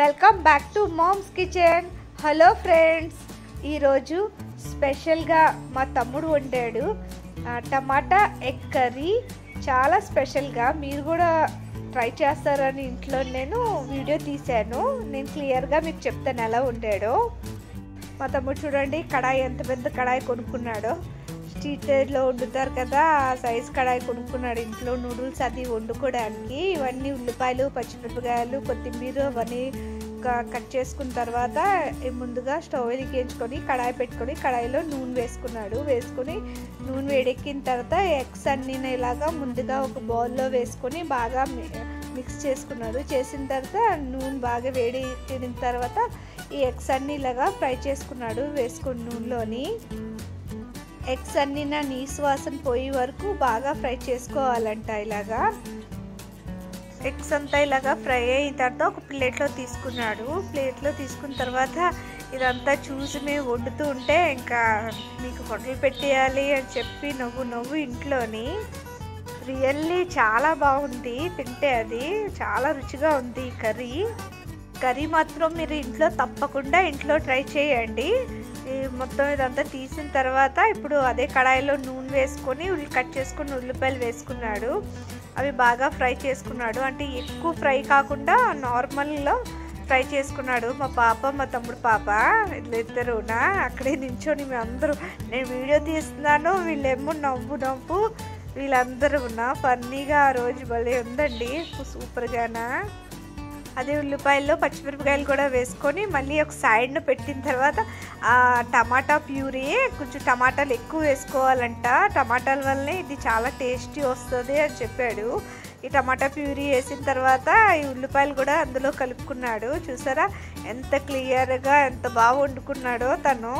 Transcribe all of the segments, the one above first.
welcome back to mom's kitchen hello friends ఈరోజు స్పెషల్గా మా తమ్ముడు వండాడు ఆ, టమాటా ఎగ్ కర్రీ చాలా స్పెషల్గా మీరు కూడా ట్రై చేస్తారని ఇంట్లో నేను వీడియో తీశాను నేను క్లియర్గా మీకు చెప్తాను ఎలా వండాడో మా తమ్ముడు చూడండి కడాయి ఎంత పెద్ద కడాయి కొనుక్కున్నాడో స్ట్రీట్లో వండుతారు కదా ఆ సైజ్ కడాయి కొనుక్కున్నాడు ఇంట్లో నూడిల్స్ అది వండుకోవడానికి ఇవన్నీ ఉల్లిపాయలు పచ్చిమిరపకాయలు కొత్తిమీర అవన్నీ క- కట్ చేసుకున్న తర్వాత ఈ ముందుగా స్టవ్ వెలిగించుకొని కడాయి పెట్టుకొని కడాయిలో నూనె వేసుకున్నాడు వేసుకొని నూనె వేడెక్కిన తర్వాత ఎగ్స్ అన్నీ ఇలాగా ముందుగా ఒక బౌల్లో వేసుకొని బాగా మి- మిక్స్ చేసుకున్నాడు చేసిన తర్వాత నూనె బాగా వేడి తిన తర్వాత ఈ ఎగ్స్ అన్నీ ఇలాగా ఫ్రై చేసుకున్నాడు వేసుకుని నూనెలోని ఎగ్స్ అన్నీ నా నీసు వాసన పోయే వరకు బాగా ఫ్రై చేసుకోవాలంట ఇలాగా ఎగ్స్ అంతా ఇలాగా ఫ్రై అయిన తర్వాత ఒక ప్లేట్లో తీసుకున్నాడు ప్లేట్లో తీసుకున్న తర్వాత ఇదంతా చూసి మేము వండుతూ ఉంటే ఇంకా మీకు హోటల్ పెట్టేయాలి అని చెప్పి నవ్వు నవ్వు ఇంట్లోని రియల్లీ చాలా బాగుంది తింటే అది చాలా రుచిగా ఉంది ఈ కర్రీ కర్రీ మాత్రం మీరు ఇంట్లో తప్పకుండా ఇంట్లో ట్రై చేయండి ఈ మొత్తం ఇదంతా తీసిన తర్వాత ఇప్పుడు అదే కడాయిలో నూనె వేసుకొని ఉల్లి కట్ చేసుకుని ఉల్లిపాయలు వేసుకున్నాడు అవి బాగా ఫ్రై చేసుకున్నాడు అంటే ఎక్కువ ఫ్రై కాకుండా నార్మల్గా ఫ్రై చేసుకున్నాడు మా పాప మా తమ్ముడు పాప ఇద్దరునా అక్కడే నించొని మేము అందరూ నేను వీడియో తీస్తున్నాను వీళ్ళేమో నవ్వు నవ్వు వీళ్ళందరూ ఉన్నా ఫన్నీగా ఆ రోజు భలే ఉందండి సూపర్గానా అదే ఉల్లిపాయల్లో పచ్చిమిరపకాయలు కూడా వేసుకొని మళ్ళీ ఒక సైడ్ను పెట్టిన తర్వాత ఆ టమాటా ప్యూరీ కొంచెం టమాటాలు ఎక్కువ వేసుకోవాలంట టమాటాల వల్లనే ఇది చాలా టేస్టీ వస్తుంది అని చెప్పాడు ఈ టమాటా ప్యూరీ వేసిన తర్వాత ఈ ఉల్లిపాయలు కూడా అందులో కలుపుకున్నాడు చూసారా ఎంత క్లియర్గా ఎంత బాగా వండుకున్నాడో తను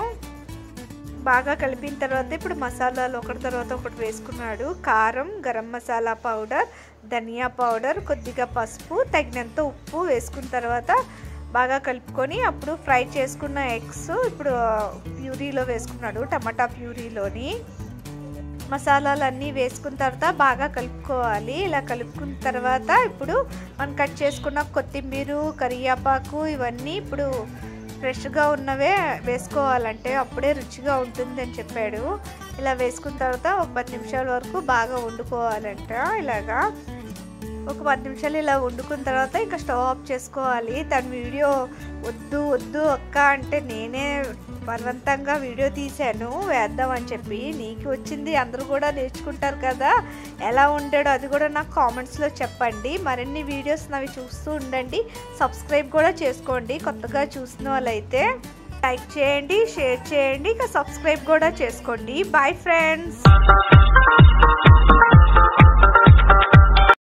బాగా కలిపిన తర్వాత ఇప్పుడు మసాలాలు ఒకటి తర్వాత ఒకటి వేసుకున్నాడు కారం గరం మసాలా పౌడర్ ధనియా పౌడర్ కొద్దిగా పసుపు తగినంత ఉప్పు వేసుకున్న తర్వాత బాగా కలుపుకొని అప్పుడు ఫ్రై చేసుకున్న ఎగ్స్ ఇప్పుడు ప్యూరీలో వేసుకున్నాడు టమాటా ప్యూరీలోని మసాలాలు అన్నీ వేసుకున్న తర్వాత బాగా కలుపుకోవాలి ఇలా కలుపుకున్న తర్వాత ఇప్పుడు మనం కట్ చేసుకున్న కొత్తిమీర కరివేపాకు ఇవన్నీ ఇప్పుడు ఫ్రెష్గా ఉన్నవే వేసుకోవాలంటే అప్పుడే రుచిగా ఉంటుంది అని చెప్పాడు ఇలా వేసుకున్న తర్వాత ఒక పది నిమిషాల వరకు బాగా వండుకోవాలంట ఇలాగా ఒక పది నిమిషాలు ఇలా వండుకున్న తర్వాత ఇంకా స్టవ్ ఆఫ్ చేసుకోవాలి తన వీడియో వద్దు వద్దు అక్క అంటే నేనే బలవంతంగా వీడియో తీశాను వేద్దామని చెప్పి నీకు వచ్చింది అందరూ కూడా నేర్చుకుంటారు కదా ఎలా ఉండాడో అది కూడా నాకు కామెంట్స్లో చెప్పండి మరిన్ని వీడియోస్ నవి చూస్తూ ఉండండి సబ్స్క్రైబ్ కూడా చేసుకోండి కొత్తగా చూసిన వాళ్ళైతే లైక్ చేయండి షేర్ చేయండి ఇక సబ్స్క్రైబ్ కూడా చేసుకోండి బాయ్ ఫ్రెండ్స్